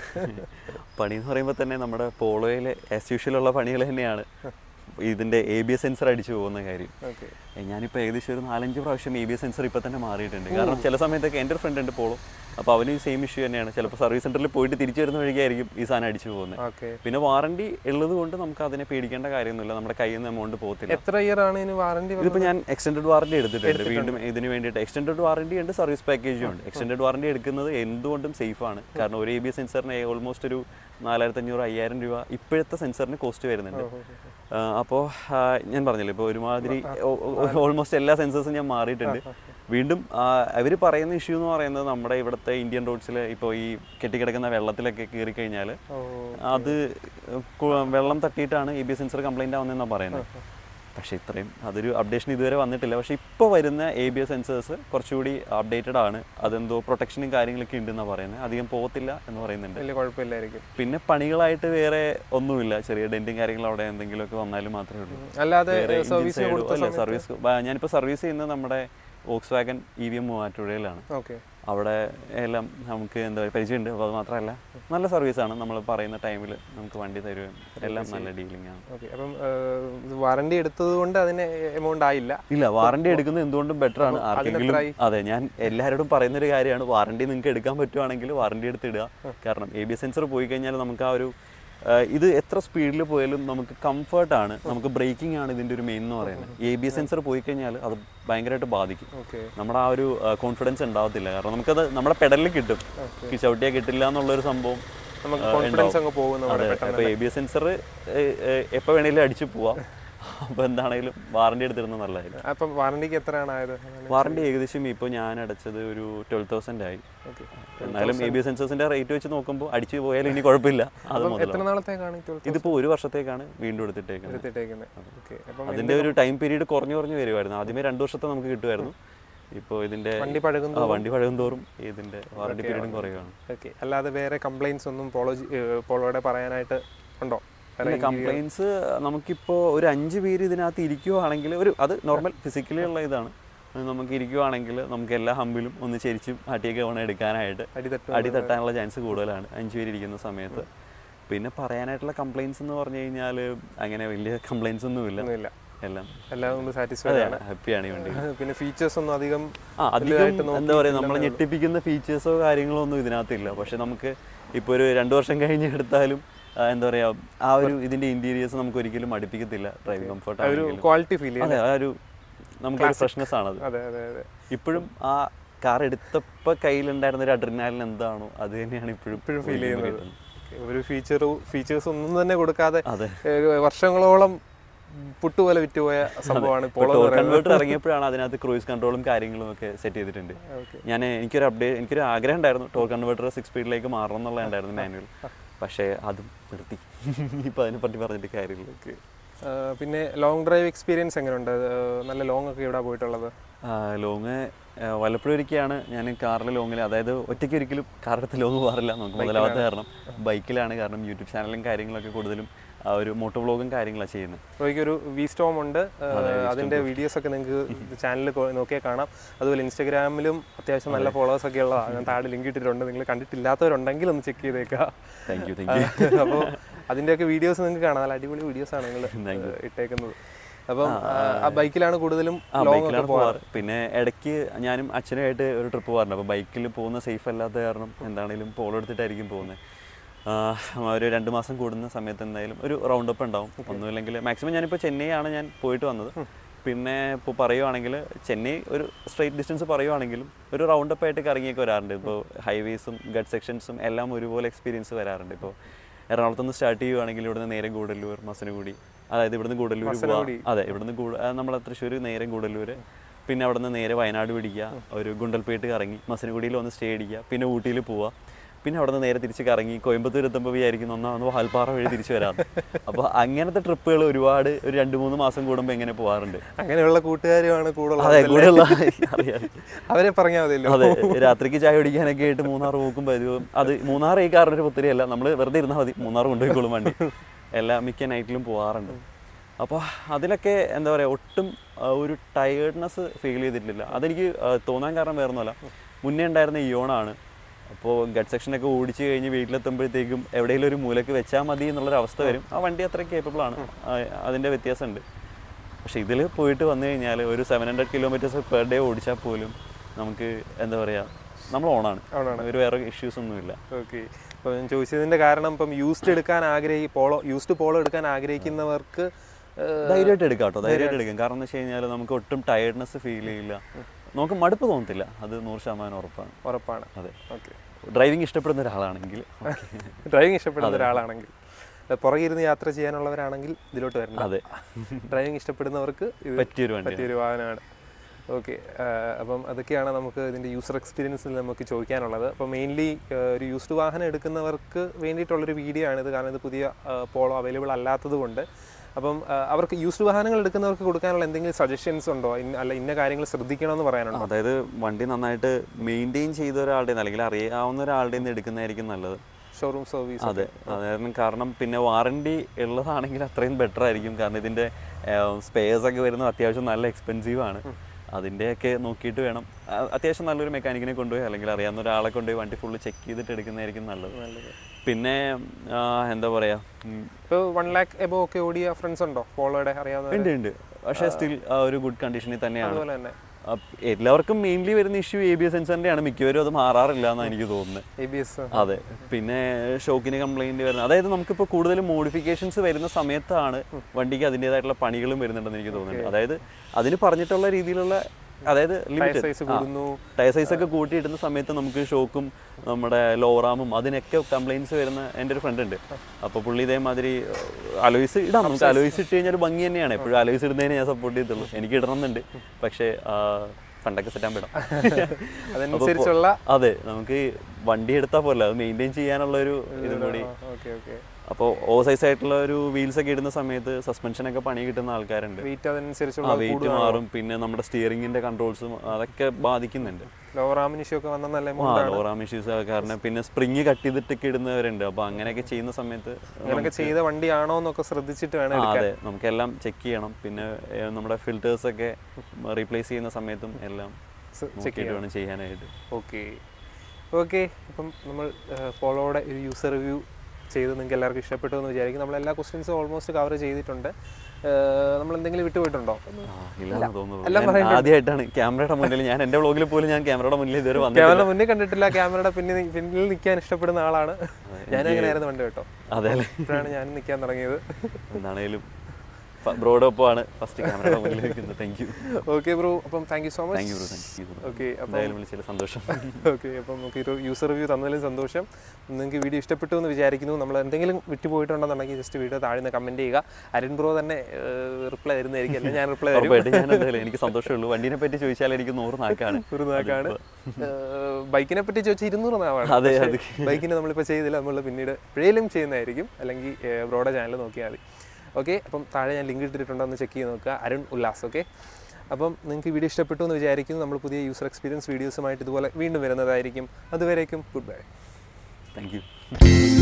പണി എന്ന് പറയുമ്പോൾ തന്നെ നമ്മുടെ പോളോയിലെ ആസ് യൂഷ്വൽ ഉള്ള പണികൾ തന്നെയാണ് ഇതിൻ്റെ എ ബി എസ് സെൻസർ അടിച്ചു പോകുന്ന കാര്യം ഓക്കെ ഏ, ഞാനിപ്പോൾ ഏകദേശം ഒരു നാലഞ്ച് പ്രാവശ്യം എ ബി എസ് സെൻസർ ഇപ്പോൾ തന്നെ മാറിയിട്ടുണ്ട് കാരണം ചില സമയത്തൊക്കെ എൻ്റെ ഒരു ഫ്രണ്ട് ഉണ്ട് പോളോ അപ്പോൾ അവന് സെയിം ഇഷ്യൂ തന്നെയാണ് ചിലപ്പോൾ സർവീസ് സെൻറ്ററിൽ പോയിട്ട് തിരിച്ചു വരുന്ന വഴിക്കായിരിക്കും ഈ സാധനം അടിച്ചു പോകുന്നത് ഓക്കെ പിന്നെ വാറണ്ടി ഉള്ളത് കൊണ്ട് നമുക്ക് അതിനെ പേടിക്കേണ്ട കാര്യമൊന്നുമില്ല നമ്മുടെ കയ്യിൽ നിന്ന് എമൗണ്ട് പോകത്തില്ല എത്ര ഇയർ ആണ് ഇതിന് വാറണ്ടി ഇതിപ്പോൾ ഞാൻ എക്സ്റ്റൻഡ് വാറണ്ടി എടുത്തിട്ടുണ്ട് വീണ്ടും ഇതിന് വേണ്ടിയിട്ട് എക്സ്റ്റൻഡ് വാറണ്ടി ഉണ്ട് സർവീസ് പാക്കേജും ഉണ്ട് എക്സ്റ്റൻഡ് വാറണ്ടി എടുക്കുന്നത് എന്തുകൊണ്ടും സേഫ് ആണ് കാരണം ഒരു എ ബി എസ് സെൻസറിന് ഓൾമോസ്റ്റ് ഒരു നാലായിരത്തി അഞ്ഞൂറ് അയ്യായിരം രൂപ ഇപ്പോഴത്തെ സെൻസറിന് കോസ്റ്റ് വരുന്നുണ്ട് അപ്പോൾ ഞാൻ പറഞ്ഞില്ലേ ഇപ്പോൾ ഒരുമാതിരി ഓൾമോസ്റ്റ് എല്ലാ സെൻസേഴ്സും ഞാൻ മാറിയിട്ടുണ്ട് വീണ്ടും അവർ പറയുന്ന ഇഷ്യൂ എന്ന് പറയുന്നത് നമ്മുടെ ഇവിടുത്തെ ഇന്ത്യൻ റോഡ്സിൽ ഇപ്പോൾ ഈ കെട്ടിക്കിടക്കുന്ന വെള്ളത്തിലൊക്കെ കയറി കഴിഞ്ഞാൽ ഓ അത് കു- വെള്ളം തട്ടിയിട്ടാണ് ഇ ബി സെൻസർ കംപ്ലൈൻ്റ് ആവുന്നതെന്നാണ് പറയുന്നത് പക്ഷേ ഇത്രയും അതൊരു അപ്ഡേഷൻ ഇതുവരെ വന്നിട്ടില്ല പക്ഷേ ഇപ്പോൾ വരുന്ന എ ബി എസ് സെൻസേഴ്സ് കുറച്ചുകൂടി അപ്ഡേറ്റഡ് ആണ് അതെന്തോ പ്രൊട്ടക്ഷനും കാര്യങ്ങളൊക്കെ ഉണ്ടെന്നാണ് പറയുന്നത് അധികം പോകത്തില്ല എന്ന് പറയുന്നുണ്ട് വലിയ കുഴപ്പമില്ലായിരിക്കും പിന്നെ പണികളായിട്ട് വേറെ ഒന്നുമില്ല ചെറിയ ഡെൻറ്റും കാര്യങ്ങളും അവിടെ എന്തെങ്കിലുമൊക്കെ വന്നാലും മാത്രമേ ഉള്ളൂ അല്ലാതെ വേറെ engine സർവീസിന് side- കൊടുത്ത അല്ല സർവീസ് ഞാനിപ്പോൾ സർവീസ് ചെയ്യുന്നത് നമ്മുടെ Volkswagen E V M മൂവാറ്റുപുഴയിലാണ് ഓക്കെ അവിടെ എല്ലാം നമുക്ക് എന്താ പറയുക പരിചയമുണ്ട് അപ്പോൾ അത് മാത്രമല്ല നല്ല സർവീസാണ് നമ്മൾ പറയുന്ന ടൈമിൽ നമുക്ക് വണ്ടി തരുകയും എല്ലാം നല്ല ഡീലിംഗ് ആണ് ഓക്കെ അപ്പം വാറണ്ടി എടുത്തത് കൊണ്ട് അതിന് എമൗണ്ട് ആയില്ല ഇല്ല വാറണ്ടി എടുക്കുന്നത് എന്തുകൊണ്ടും ബെറ്റർ ആണ് ആർക്കെങ്കിലും അതെ ഞാൻ എല്ലാവരോടും പറയുന്ന ഒരു കാര്യമാണ് വാറണ്ടി നിങ്ങൾക്ക് എടുക്കാൻ പറ്റുവാണെങ്കിൽ വാറണ്ടി എടുത്ത് ഇടുക കാരണം എ ബി സെൻസർ പോയി കഴിഞ്ഞാൽ നമുക്ക് ആ ഒരു ആ, ഇത് എത്ര സ്പീഡിൽ പോയാലും നമുക്ക് കംഫർട്ടാണ് നമുക്ക് ബ്രേക്കിംഗ് ആണ് ഇതിൻ്റെ ഒരു മെയിൻ എന്ന് പറയുന്നത് എ ബി സെൻസർ പോയി കഴിഞ്ഞാൽ അത് ഭയങ്കരമായിട്ട് ബാധിക്കും ഓക്കെ നമ്മുടെ ആ ഒരു കോൺഫിഡൻസ് ഉണ്ടാവത്തില്ല കാരണം നമുക്കത് നമ്മുടെ പെഡലിൽ കിട്ടും ഈ ചവിട്ടിയാൽ കിട്ടില്ല എന്നുള്ളൊരു സംഭവം നമുക്ക് ആ, കോൺഫിഡൻസ് ഉണ്ടാവും. അങ്ങ് പോകും നമ്മുടെ അതെ അപ്പോൾ എ ബി എസ് സെൻസർ എപ്പോൾ വേണേലും അടിച്ചു പോവാം അപ്പോൾ എന്താണേലും വാറണ്ടി എടുത്തിരുന്നത് നല്ലതായിരിക്കും അപ്പം വാറണ്ടിക്ക് എത്രയാണ് ആയത് വാറണ്ടി ഏകദേശം ഇപ്പോൾ ഞാൻ അടച്ചത് ഒരു ട്വൽവ് തൗസൻഡ് ആയി ഓക്കെ എന്നാലും എ ബി എസ് സെൻസേഴ്സിൻ്റെ റേറ്റ് വെച്ച് നോക്കുമ്പോൾ അടിച്ചു പോയാലും ഇനി കുഴപ്പമില്ല അത് എത്ര മുതലാണ് നാളത്തേക്കാണ് ഈ ട്വൽത്ത് ഇതിപ്പോൾ ഒരു വർഷത്തേക്കാണ് വീണ്ടും എടുത്തിട്ടേക്കുന്നത് എടുത്തിട്ടേക്കുന്നത് ഓക്കെ അപ്പം അതിൻ്റെ ഒരു ടൈം പീരീഡ് കുറഞ്ഞു കുറഞ്ഞു വരുമായിരുന്നു ആദ്യമേ രണ്ട് വർഷത്തെ നമുക്ക് കിട്ടുമായിരുന്നു ഇപ്പോൾ ഇതിൻ്റെ വണ്ടി പഴകും ആ വണ്ടി പഴകും തോറും ഇതിൻ്റെ വാറണ്ടി പീരീഡും കുറയുകയാണ് ഓക്കെ അല്ലാതെ വേറെ കംപ്ലൈൻസ് ഒന്നും പോളോ പോളോയുടെ പറയാനായിട്ട് ഉണ്ടോ വേറെ കംപ്ലൈൻസ് നമുക്കിപ്പോൾ ഒരു അഞ്ച് പേര് ഇതിനകത്ത് ഇരിക്കുവാണെങ്കിൽ ഒരു അത് നോർമൽ ഫിസിക്കലി ഉള്ള ഇതാണ് അത് നമുക്ക് ഇരിക്കുവാണെങ്കിൽ നമുക്ക് എല്ലാ ഹമ്പിലും ഒന്ന് ചെരിച്ചും ആട്ടിയൊക്കെ വേണം എടുക്കാനായിട്ട് അടിതട്ട് അടി തട്ടാനുള്ള ചാൻസ് കൂടുതലാണ് അഞ്ച് പേര് ഇരിക്കുന്ന സമയത്ത് പിന്നെ പറയാനായിട്ടുള്ള കംപ്ലൈൻസ് എന്ന് പറഞ്ഞു കഴിഞ്ഞാൽ അങ്ങനെ വലിയ കംപ്ലൈൻസ് ഒന്നുമില്ല ഒന്നുമില്ല എല്ലാം എല്ലാം കൊണ്ട് സാറ്റിസ്ഫൈഡ് ആണ് ഹാപ്പിയാണ് ഈ വണ്ടി പിന്നെ ഫീച്ചേഴ്സ് ഒന്നും അധികം ആ അധികം എന്താ പറയുക നമ്മളെ ഞെട്ടിപ്പിക്കുന്ന ഫീച്ചേഴ്സോ കാര്യങ്ങളോ ഒന്നും ഇതിനകത്തില്ല പക്ഷെ നമുക്ക് ഇപ്പോൾ ഒരു രണ്ട് വർഷം കഴിഞ്ഞ് എടുത്താലും ആ, എന്താ പറയുക ആ ഒരു ഇതിൻ്റെ ഇൻറ്റീരിയേഴ്സ് നമുക്ക് ഒരിക്കലും അടുപ്പിക്കത്തില്ല ഡ്രൈവിംഗ് കംഫർട്ട് ഒരു ആണെങ്കിലും ക്വാളിറ്റി ഫീൽ ചെയ്യും അതെ ആ ഒരു നമുക്കൊരു ഫ്രഷ്നെസ് ആണത് അതെ അതെ അതെ ഇപ്പോഴും ആ കാർ എടുത്തപ്പോൾ കയ്യിലുണ്ടായിരുന്ന ഒരു അഡ്രിനാലിൻ എന്താണോ അത് തന്നെയാണ് ഇപ്പോഴും ഇപ്പോഴും ഫീൽ ഒഴുകി ചെയ്യുന്നത് കിട്ടുന്നത്. ഒരു ഫീച്ചർ ഫീച്ചേഴ്സ് ഒന്നും തന്നെ കൊടുക്കാതെ അതെ ഏഹ് വർഷങ്ങളോളം പുട്ടുപോലെ വിറ്റുപോയ സംഭവമാണ് പോളോ എന്ന് പറയുന്നത് കൺവേർട്ടർ ഇറങ്ങിയപ്പോഴാണ് അതിനകത്ത് ക്രൂയിസ് കൺട്രോളും കാര്യങ്ങളും ഒക്കെ സെറ്റ് ചെയ്തിട്ടുണ്ട് ഓക്കെ ഞാൻ എനിക്കൊരു അപ്ഡേറ്റ് എനിക്കൊരു ആഗ്രഹം ഉണ്ടായിരുന്നു ടോർ കൺവേർട്ടർ സിക്സ് സ്പീഡിലേക്ക് മാറണം എന്നുള്ള ഉണ്ടായിരുന്നു മാനുവൽ പക്ഷേ അതും നിർത്തി ഇപ്പം അതിനെ പറ്റി പറഞ്ഞിട്ട് കാര്യമില്ല പിന്നെ ലോങ് ഡ്രൈവ് എക്സ്പീരിയൻസ് എങ്ങനെയുണ്ട് ഏഹ് നല്ല ലോങ് ഒക്കെ ഇവിടെ പോയിട്ടുള്ളത് ലോങ് വല്ലപ്പോഴും ഒരിക്കലാണ് ഞാൻ കാറിൽ ലോങ്ങിൽ അതായത് ഒറ്റയ്ക്ക് ഒരിക്കലും കാറെടുത്ത് ലോങ് പോകാറില്ല നമുക്ക് മുതലാവാത്ത കാരണം ബൈക്കിലാണ് കാരണം യൂട്യൂബ് ചാനലും കാര്യങ്ങളൊക്കെ കൂടുതലും ആ ഒരു മോട്ടോ വ്ളോഗും കാര്യങ്ങളാണ് ചെയ്യുന്നത് റോയ്ക്ക് ഒരു വി സ്റ്റോം ഉണ്ട് ഏഹ് അതിന്റെ വീഡിയോസ് ഒക്കെ നിങ്ങൾക്ക് ചാനലിൽ നോക്കിയാൽ കാണാം അതുപോലെ ഇൻസ്റ്റാഗ്രാമിലും അത്യാവശ്യം നല്ല ഫോളോവേഴ്സ് ഒക്കെ ഉള്ളതാണ് ഞാൻ താഴെ ലിങ്ക് ഇട്ടിട്ടുണ്ട് നിങ്ങൾ കണ്ടിട്ടില്ലാത്തവരുണ്ടെങ്കിൽ ഒന്ന് ചെക്ക് ചെയ്തേക്കാം താങ്ക് യു താങ്ക് യു അപ്പോൾ അതിൻ്റെയൊക്കെ വീഡിയോസ് നിങ്ങൾക്ക് കാണാം നല്ല അടിപൊളി വീഡിയോസ് ആണ് നിങ്ങൾ ഇട്ടേക്കുന്നത് അപ്പം ആ ബൈക്കിലാണ് കൂടുതലും ആ ലോങ് ബൈക്കിലാണ് പോവാറ് പിന്നെ ഇടയ്ക്ക് ഞാനും അച്ഛനുമായിട്ട് ഒരു ട്രിപ്പ് പോകാറുണ്ട് അപ്പോൾ ബൈക്കിൽ പോകുന്ന സേഫ് അല്ലാത്ത കാരണം എന്താണെങ്കിലും പോളോ എടുത്തിട്ടായിരിക്കും പോകുന്നത് ഒരു രണ്ട് മാസം കൂടുന്ന സമയത്ത് എന്തായാലും ഒരു റൗണ്ട് അപ്പ് ഉണ്ടാവും ഒന്നുമില്ലെങ്കിൽ മാക്സിമം ഞാനിപ്പോൾ ചെന്നൈ ആണ് ഞാൻ പോയിട്ട് വന്നത് പിന്നെ ഇപ്പോൾ പറയുവാണെങ്കിൽ ചെന്നൈ ഒരു സ്ട്രൈറ്റ് ഡിസ്റ്റൻസ് പറയുവാണെങ്കിലും ഒരു റൗണ്ട് അപ്പ് ആയിട്ട് കറങ്ങിയൊക്കെ വരാറുണ്ട് ഇപ്പോൾ ഹൈവേസും ഗഡ് സെക്ഷൻസും എല്ലാം ഒരുപോലെ എക്സ്പീരിയൻസ് വരാറുണ്ട് ഇപ്പോൾ എറണാകുളത്ത് നിന്ന് സ്റ്റാർട്ട് ചെയ്യുവാണെങ്കിൽ ഇവിടുന്ന് നേരെ ഗൂഡല്ലൂർ മസനഗുഡി അതായത് ഇവിടുന്ന് ഗൂഡല്ലൂർ പോവാം അതെ ഇവിടുന്ന് ഗൂഡ ആ, നമ്മളെ തൃശ്ശൂർ നേരെ ഗൂഡല്ലൂർ പിന്നെ അവിടുന്ന് നേരെ വയനാട് പിടിക്കുക ഒരു ഗുണ്ടൽപേട്ട് കറങ്ങി മസനഗുഡിയിൽ വന്ന് സ്റ്റേ അടിക്കുക പിന്നെ ഊട്ടിയിൽ പോവുക പിന്നെ അവിടെ നിന്ന് നേരെ തിരിച്ച് കറങ്ങി കോയമ്പത്തൂർ എത്തുമ്പോൾ വിചാരിക്കും ഒന്നാമത് വാൽപ്പാറ വഴി തിരിച്ച് വരാം അപ്പോൾ അങ്ങനത്തെ ട്രിപ്പുകൾ ഒരുപാട് ഒരു രണ്ട് മൂന്ന് മാസം കൂടുമ്പോൾ ഇങ്ങനെ പോകാറുണ്ട് അങ്ങനെയുള്ള കൂട്ടുകാരുമാണ് കൂടുതൽ അതെ കൂടെയുള്ള അറിയാം അവരെ പറഞ്ഞാൽ മതിയല്ലോ അതെ രാത്രിക്ക് ചായ കുടിക്കാനൊക്കെ ആയിട്ട് മൂന്നാർ പോക്കും വരുവും അത് മൂന്നാർ ഈ കാറിനൊരു പുത്തിരിയല്ല നമ്മൾ വെറുതെ ഇരുന്നാൽ മതി മൂന്നാർ കൊണ്ടുപോയിക്കോളും വണ്ടി എല്ലാ മിക്ക നൈറ്റിലും പോകാറുണ്ട് അപ്പോൾ അതിലൊക്കെ എന്താ പറയുക ഒട്ടും ആ, ഒരു ടയേർഡ്നെസ് ഫീൽ ചെയ്തിട്ടില്ല അതെനിക്ക് ആ, തോന്നാൻ കാരണം വേറെ ഒന്നുമല്ല മുന്നേ ഉണ്ടായിരുന്ന ഇയോണാണ് അപ്പോൾ ഗഡ് സെക്ഷനൊക്കെ ഓടിച്ച് കഴിഞ്ഞ് വീട്ടിലെത്തുമ്പോഴത്തേക്കും എവിടെയെങ്കിലും ഒരു മൂലക്ക് വെച്ചാൽ മതി എന്നുള്ളൊരു അവസ്ഥ വരും ആ വണ്ടി അത്ര കേപ്പബിൾ ആണ് ആ, അതിൻ്റെ വ്യത്യാസമുണ്ട് പക്ഷെ ഇതിൽ പോയിട്ട് വന്നു കഴിഞ്ഞാൽ ഒരു seven hundred kilometres per day ഓടിച്ചാൽ പോലും നമുക്ക് എന്താ പറയുക നമ്മൾ ഓണാണ് ഓണാണ്. ഒരു വേറെ ഇഷ്യൂസ് ഒന്നുമില്ല ഓക്കെ അപ്പോൾ ഞാൻ ചോദിച്ചതിന്റെ കാരണം ഇപ്പം യൂസ്ഡ് എടുക്കാൻ ആഗ്രഹി പോളോ യൂസ്ഡ് പോളോ എടുക്കാൻ ആഗ്രഹിക്കുന്നവർക്ക് ഏഹ്, ധൈര്യമായിട്ട് എടുക്കാം കേട്ടോ ധൈര്യമായിട്ട് എടുക്കാം കാരണം എന്ന് വെച്ച് കഴിഞ്ഞാൽ നമുക്ക് ഒട്ടും ടയർഡ്നെസ് ഫീൽ ചെയ്യില്ല നമുക്ക് മടുപ്പ് തോന്നത്തില്ല അത് നൂറ് ശതമാനം ഉറപ്പാണ് ഉറപ്പാണ് അതെ ഓക്കെ ഡ്രൈവിംഗ് ഇഷ്ടപ്പെടുന്ന ഒരാളാണെങ്കിൽ ഡ്രൈവിംഗ് ഇഷ്ടപ്പെടുന്ന ഒരാളാണെങ്കിൽ ഏഹ്, പുറകെ ഇരുന്ന് യാത്ര ചെയ്യാനുള്ളവരാണെങ്കിൽ ഇതിലോട്ട് വരണം അതെ ഡ്രൈവിംഗ് ഇഷ്ടപ്പെടുന്നവർക്ക് ഇത് പറ്റിയൊരു വണ്ടി പറ്റിയൊരു വാഹനമാണ് ഓക്കെ അപ്പം അതൊക്കെയാണ് നമുക്ക് ഇതിൻ്റെ യൂസർ എക്സ്പീരിയൻസിൽ നമുക്ക് ചോദിക്കാനുള്ളത് അപ്പോൾ മെയിൻലി ഒരു യൂസ്ഡ് വാഹനം എടുക്കുന്നവർക്ക് വേണ്ടിയിട്ടുള്ളൊരു വീഡിയോ ആണിത് കാരണം ഇത് പുതിയ പോളോ അവൈലബിൾ അല്ലാത്തത് കൊണ്ട് അപ്പം ആ, അവർക്ക് യൂസ്ഡ് വാഹനങ്ങൾ എടുക്കുന്നവർക്ക് കൊടുക്കാനുള്ള എന്തെങ്കിലും സജഷൻസ് ഉണ്ടോ ഇന്ന- അല്ല ഇന്ന കാര്യങ്ങൾ ശ്രദ്ധിക്കണമെന്ന് പറയാനുണ്ടോ അതായത് വണ്ടി നന്നായിട്ട് മെയിൻറ്റെയിൻ ചെയ്ത ഒരാളുടെ അല്ലെങ്കിൽ അറിയാവുന്ന ഒരാളുടെ നിന്ന് എടുക്കുന്നതായിരിക്കും നല്ലത് ഷോറൂം സർവീസ് അതെ അതായത് കാരണം പിന്നെ വാറണ്ടി ഉള്ളതാണെങ്കിൽ അത്രയും ബെറ്റർ ആയിരിക്കും കാരണം ഇതിൻ്റെ സ്പെയർസ് ഒക്കെ വരുന്നത് അത്യാവശ്യം നല്ല എക്സ്പെൻസീവ് ആണ് അതിൻ്റെയൊക്കെ നോക്കിയിട്ട് വേണം ആ, അത്യാവശ്യം നല്ലൊരു മെക്കാനിക്കിനെ കൊണ്ടുപോയി അല്ലെങ്കിൽ അറിയാവുന്ന ഒരാളെ കൊണ്ടുപോയി വണ്ടി ഫുള്ള് ചെക്ക് ചെയ്തിട്ട് എടുക്കുന്നതായിരിക്കും നല്ലത് പിന്നെ ആ, എന്താ പറയുക ഉം, ഇപ്പോൾ വൺ ലാക്ക് എബോ ഒക്കെ ഓടിയ ഫ്രണ്ട്സ് ഉണ്ടോ പോളോയുടെ അറിയാവുന്ന ഉണ്ട് ഉണ്ട് പക്ഷേ സ്റ്റിൽ ഒരു ഗുഡ് കണ്ടീഷനിൽ തന്നെയാണ് അതുപോലെ തന്നെ അപ്പ് എല്ലാവർക്കും മെയിൻലി വരുന്ന ഇഷ്യൂ എ ബി എസ് സെൻസറിൻ്റെയാണ് മിക്കവരും അത് മാറാറില്ല എന്നാണ് എനിക്ക് തോന്നുന്നത് എ ബി എസ് അതെ പിന്നെ ഷോക്കിന് കംപ്ലൈന്റ് വരുന്നത് അതായത് നമുക്കിപ്പോൾ കൂടുതലും മോഡിഫിക്കേഷൻസ് വരുന്ന സമയത്താണ് വണ്ടിക്ക് അതിൻ്റെതായിട്ടുള്ള പണികളും വരുന്നുണ്ടെന്ന് എനിക്ക് തോന്നുന്നുണ്ട് അതായത് അതിന് പറഞ്ഞിട്ടുള്ള രീതിയിലുള്ള അതായത് ലിമിറ്റ് സൈസ് കൂടുന്നു ടയർ സൈസ് ഒക്കെ കൂട്ടിയിടുന്ന സമയത്ത് നമുക്ക് ഷോക്കും നമ്മുടെ ലോറാമും അതിനൊക്കെ കംപ്ലൈൻസ് വരുന്ന എൻ്റെ ഒരു ഫ്രണ്ട് ഉണ്ട് അപ്പോൾ പുള്ളി ഇതേമാതിരി അലോയ്സ് ഇടാം നമുക്ക് അലോയ്സ് ഇട്ട് കഴിഞ്ഞാൽ ഒരു ഭംഗി തന്നെയാണ് എപ്പോഴും അലോയ്സ് ഇടുന്നതിന് ഞാൻ സപ്പോർട്ട് ചെയ്തുള്ളൂ എനിക്ക് ഇടണമെന്നുണ്ട് പക്ഷേ ഫണ്ടൊക്കെ സെറ്റാൻ വിടാം അതനുസരിച്ചുള്ള അതെ നമുക്ക് വണ്ടി എടുത്താൽ പോലെ അത് മെയിൻറ്റെയിൻ ചെയ്യാനുള്ള ഒരു ഇതും കൂടി ഓക്കെ ഓക്കെ അപ്പോൾ ഓവർ സൈസ് ആയിട്ടുള്ള ഒരു വീൽസ് ഒക്കെ ഇടുന്ന സമയത്ത് സസ്പെൻഷനൊക്കെ പണി കിട്ടുന്ന ആൾക്കാരുണ്ട് വെയിറ്റ് ആ അതനുസരിച്ചുള്ള വെയിറ്റ് മാറും പിന്നെ നമ്മുടെ സ്റ്റിയറിംഗിന്റെ കൺട്രോൾസും അതൊക്കെ ബാധിക്കുന്നുണ്ട് ലോവർ ആമിനിഷ്യം ഒക്കെ വന്നാൽ നല്ല ആ ലോറാം ഇഷ്യൂസ് കാരണം പിന്നെ സ്പ്രിങ് കട്ട് ചെയ്തിട്ടൊക്കെ ഇടുന്നവരുണ്ട് അപ്പോൾ അങ്ങനെയൊക്കെ ചെയ്യുന്ന സമയത്ത് അങ്ങനെയൊക്കെ ചെയ്ത വണ്ടിയാണോ എന്നൊക്കെ ശ്രദ്ധിച്ചിട്ട് വേണം ആ, എടുക്കാൻ അതെ നമുക്കെല്ലാം ചെക്ക് ചെയ്യണം പിന്നെ ഏ, നമ്മുടെ ഫിൽറ്റേഴ്സ് ഒക്കെ റീപ്ലേസ് ചെയ്യുന്ന സമയത്തും എല്ലാം ചെക്ക് നോക്കിയിട്ട് വേണം ചെയ്യാനായിട്ട് ഓക്കെ ഓക്കെ അപ്പം നമ്മൾ പോളോയുടെ ഒരു യൂസർ റിവ്യൂ ചെയ്ത് നിങ്ങൾക്ക് എല്ലാവർക്കും ഇഷ്ടപ്പെട്ടു എന്ന് വിചാരിക്കും നമ്മൾ എല്ലാ ക്വസ്റ്റ്യൻസും ഓൾമോസ്റ്റ് കവർ ചെയ്തിട്ടുണ്ട് ഏഹ്, നമ്മൾ എന്തെങ്കിലും വിട്ടുപോയിട്ടുണ്ടോ ആ, ഇല്ലാന്ന് തോന്നുന്നു ഞാൻ ആദ്യമായിട്ടാണ് ക്യാമറയുടെ മുന്നിൽ ഞാൻ എൻ്റെ വ്ളോഗിൽ പോലും ഞാൻ ക്യാമറയുടെ മുന്നിൽ ഇതുവരെ വന്നിട്ടില്ല ക്യാമറ മുന്നേ കണ്ടിട്ടില്ല ക്യാമറയുടെ പിന്നിൽ നി- പിന്നിൽ നിൽക്കാൻ ഇഷ്ടപ്പെടുന്ന ആളാണ് ഞാൻ അങ്ങനെയായിരുന്നു പണ്ട് കേട്ടോ അതെ അല്ലേ ഇപ്പോഴാണ് ഞാൻ നിൽക്കാൻ തുടങ്ങിയത് എന്താണേലും ബ്രോഡൊപ്പമാണ് ഫസ്റ്റ് ക്യാമറ മുന്നിൽ നിൽക്കുന്നത് താങ്ക് യു ഓക്കെ ബ്രോ അപ്പം thank you so thank much you bro thank you okay അപ്പം എന്തായാലും വിളിച്ചതിൽ സന്തോഷം ഓക്കെ അപ്പം നമുക്ക് ഒരു യൂസർ റിവ്യൂ തന്നതിലും സന്തോഷം നിങ്ങൾക്ക് വീഡിയോ ഇഷ്ടപ്പെട്ടു എന്ന് വിചാരിക്കുന്നു നമ്മൾ എന്തെങ്കിലും വിട്ടുപോയിട്ടുണ്ടെന്നുണ്ടെങ്കിൽ ജസ്റ്റ് വീഡിയോ താഴെ നിന്ന് കമൻറ്റ് ചെയ്യുക അരുൺ ബ്രോ തന്നെ റിപ്ലൈ തരുന്നതായിരിക്കും അല്ലെങ്കിൽ ഞാൻ റിപ്ലൈ തരും ഉറപ്പായിട്ടും ഞാൻ എന്തായാലും എനിക്ക് സന്തോഷമേ ഉള്ളൂ വണ്ടീനെ പറ്റി ചോദിച്ചാൽ എനിക്ക് നൂറ് നാക്കാണ് ഒരു നാക്കാണ് ബൈക്കിനെ പറ്റി ചോദിച്ചാൽ ഇരുന്നൂറ് നാവാണ് അതെ, പക്ഷേ അതെ. ബൈക്കിനെ നമ്മളിപ്പോൾ ചെയ്തില്ല നമ്മൾ പിന്നീട് എപ്പോഴേലും ചെയ്യുന്നതായിരിക്കും അല്ലെങ്കിൽ ബ്രോയുടെ ചാനൽ നോക്കിയാൽ മതി ഓക്കെ അപ്പം താഴെ ഞാൻ ലിങ്ക് ഇട്ടിട്ടുണ്ടോ എന്ന് ചെക്ക് ചെയ്ത് നോക്കുക അരുൺ ഉല്ലാസ് ഓക്കെ അപ്പം നിങ്ങൾക്ക് വീഡിയോ ഇഷ്ടപ്പെട്ടു എന്ന് വിചാരിക്കുന്നു നമ്മൾ പുതിയ യൂസർ എക്സ്പീരിയൻസ് വീഡിയോസുമായിട്ട് ഇതുപോലെ വീണ്ടും വരുന്നതായിരിക്കും അതുവരേക്കും ഗുഡ് ബൈ താങ്ക് യു